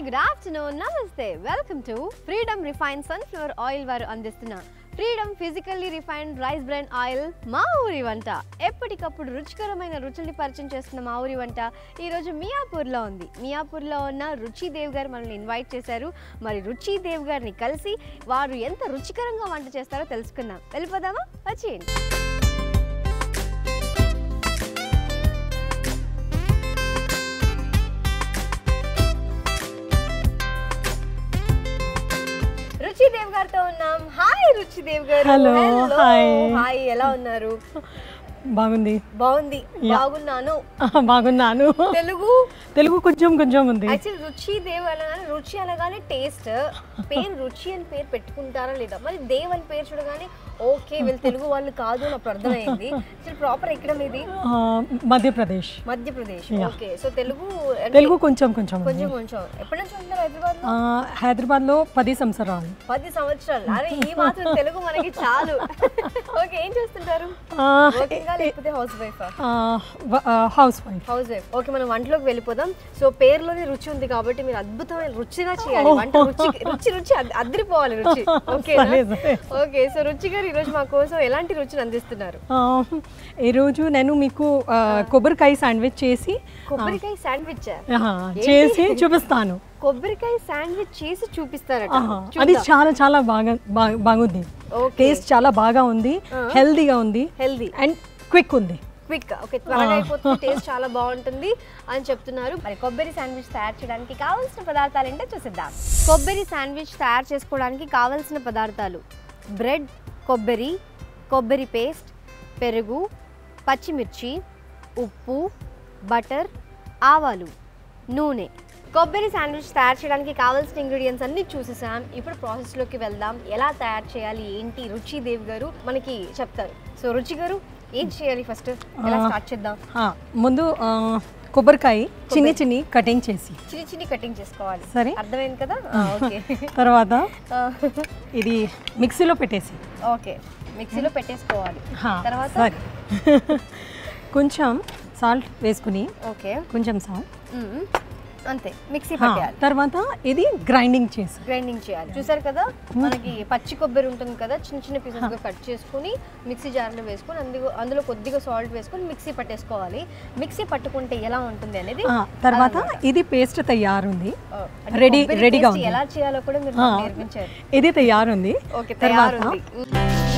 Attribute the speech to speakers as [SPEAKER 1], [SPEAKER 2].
[SPEAKER 1] Good afternoon నమస్తే welcome to Freedom refine sunflower oil వారు అందిస్తున్న Freedom physically refined rice bran oil మా ఊరి వంట ఎప్పటికప్పుడు రుచికరమైన రుచుల్ని పరిచయం చేస్తున్న మా ఊరి వంట ఈరోజు మియాపూర్లో ఉంది మియాపూర్లో ఉన్న రుచి దేవ్ గారు మనల్ని ఇన్వైట్ చేశారు మరి రుచి దేవ్ గారిని కలిసి వారు ఎంత రుచికరంగా వంట చేస్తారో తెలుసుకుందాం వెళ్ళిపోదామా వచ్చేయండి రుచిదేవ్ గారితో ఉన్నాం హాయ్ రుచిదేవ్ గారు
[SPEAKER 2] Hello, hi.
[SPEAKER 1] హాయ్ ఎలా ఉన్నారు
[SPEAKER 2] బాగుంది
[SPEAKER 1] బాగుంది బాగున్నాను
[SPEAKER 2] బాగున్నాను
[SPEAKER 1] తెలుగు
[SPEAKER 2] తెలుగు కొంచెం కొంచెం ఉంది
[SPEAKER 1] యాక్చువల్లీ రుచి దేవ్ అనగానే రుచి అనగానే టేస్ట్ పేరు రుచి అని పేరు పెట్టుకుంటారా లేదా మరి దేవ్ అని పేరు చూడగానే ఓకే వీళ్ళు తెలుగు వాళ్ళు కాదు అని అప్పుడు అర్థమైంది అసలు ప్రాపర్ ఎక్కడ మీది
[SPEAKER 2] ఆ, మధ్యప్రదేశ్
[SPEAKER 1] మధ్యప్రదేశ్ ఓకే సో తెలుగు అంటే
[SPEAKER 2] తెలుగు కొంచెం కొంచెం ఉంది.
[SPEAKER 1] కొంచెం కొంచెం ఎప్పటి నుంచి ఉంటారు హైదరాబాద్ లో
[SPEAKER 2] ఆ, హైదరాబాద్లో పది సంవత్సరాలు
[SPEAKER 1] పది సంవత్సరాలు అరే ఈ మాత్రం తెలుగు మనకి చాలు ఓకే ఏం చేస్తుంటారు
[SPEAKER 2] ఆ,
[SPEAKER 1] వర్కింగ్ లేకపోతే హౌస్ వైఫా
[SPEAKER 2] ఆ, వ- ఆ, housewife
[SPEAKER 1] housewife okay మనం వంటలోకి వెళ్ళిపోదాం సో పేరులోనే రుచి ఉంది కాబట్టి మీరు అద్భుతమైన రుచిగా చేయాలి వంట రుచి రుచి రుచి అద్- అద్రిపోవాలి రుచి ఓకే
[SPEAKER 2] సరే, సరే.
[SPEAKER 1] ఓకే సో రుచి గారు ఈరోజు మా కోసం ఎలాంటి రుచిని అందిస్తున్నారు
[SPEAKER 2] ఆ, ఈరోజు నేను మీకు ఆ, కొబ్బరికాయ శాండ్విచ్ చేసి
[SPEAKER 1] కొబ్బరికాయ శాండ్విచ్
[SPEAKER 2] ఆహా, చేసి చూపిస్తాను
[SPEAKER 1] కొబ్బరికాయ శాండ్విచ్ చేసి చూపిస్తారట
[SPEAKER 2] ఆహా, అది చాలా చాలా బాగా బా- బాగుంది
[SPEAKER 1] ఓకే
[SPEAKER 2] టేస్ట్ చాలా బాగా ఉంది హెల్దీగా ఉంది
[SPEAKER 1] హెల్దీ
[SPEAKER 2] అండ్ క్విక్ ఉంది
[SPEAKER 1] క్విక్ ఓకే త్వరగా అయిపోతుంది టేస్ట్ చాలా బాగుంటుంది అని చెప్తున్నారు మరి కొబ్బరి శాండ్విచ్ తయారు చేయడానికి కావాల్సిన పదార్థాలు ఏంటో చూసిద్దాం కొబ్బరి శాండ్విచ్ తయారు చేసుకోవడానికి కావాల్సిన పదార్థాలు బ్రెడ్ కొబ్బరి కొబ్బరి పేస్ట్ పెరుగు పచ్చిమిర్చి ఉప్పు బటర్ ఆవాలు నూనె కొబ్బరి శాండ్విచ్ తయారు చేయడానికి కావాల్సిన ఇంగ్రీడియంట్స్ అన్ని చూసేసాం ఇప్పుడు ప్రాసెస్లోకి వెళ్దాం ఎలా తయారు చేయాలి ఏంటి రుచి దేవ్ గారు మనకి చెప్తారు సో రుచి గారు ఏం చేయాలి ఫస్ట్ ఎలా స్టార్ట్ చేద్దాం
[SPEAKER 2] ఆ, ముందు ఆ, కొబ్బరికాయ చిన్ని చిన్ని కటింగ్ చేసి
[SPEAKER 1] చిన్ని చిన్ని కటింగ్ చేసుకోవాలి
[SPEAKER 2] సరే.
[SPEAKER 1] అర్థమైంది కదా ఆ, ఓకే
[SPEAKER 2] తర్వాత
[SPEAKER 1] ఆ,
[SPEAKER 2] ఇది మిక్సీలో పెట్టేసి
[SPEAKER 1] ఓకే మిక్సీలో పెట్టేసుకోవాలి
[SPEAKER 2] హా,
[SPEAKER 1] తర్వాత
[SPEAKER 2] సరే కొంచెం సాల్ట్ వేసుకుని
[SPEAKER 1] ఓకే
[SPEAKER 2] కొంచెం సాల్ట్
[SPEAKER 1] మ్మ్. అంతే మిక్సీ పట్టేయాలి
[SPEAKER 2] తర్వాత ఇది గ్రైండింగ్ చేసి
[SPEAKER 1] గ్రైండింగ్ చేయాలి చూసారు కదా మనకి పచ్చి కొబ్బరి ఉంటుంది కదా చిన్న చిన్న పీసెస్ గా కట్ చేసుకుని మిక్సీ జార్లో వేసుకొని అందులో అందులో కొద్దిగా సాల్ట్ వేసుకొని మిక్సీ పట్టేసుకోవాలి మిక్సీ పట్టుకుంటే ఎలా ఉంటుంది అనేది
[SPEAKER 2] ఆ, తర్వాత ఇది పేస్ట్ తయారుంది
[SPEAKER 1] ఆ, అంటే
[SPEAKER 2] రెడీ
[SPEAKER 1] కొబ్బరి
[SPEAKER 2] రెడీగా
[SPEAKER 1] paste
[SPEAKER 2] ఉంది
[SPEAKER 1] ఎలా చేయాలో కూడా మీరు
[SPEAKER 2] ఆ.
[SPEAKER 1] నాకు నేర్పించారు
[SPEAKER 2] ఇది తయారుంది
[SPEAKER 1] ఓకే
[SPEAKER 2] తర్వాత
[SPEAKER 1] తయారుంది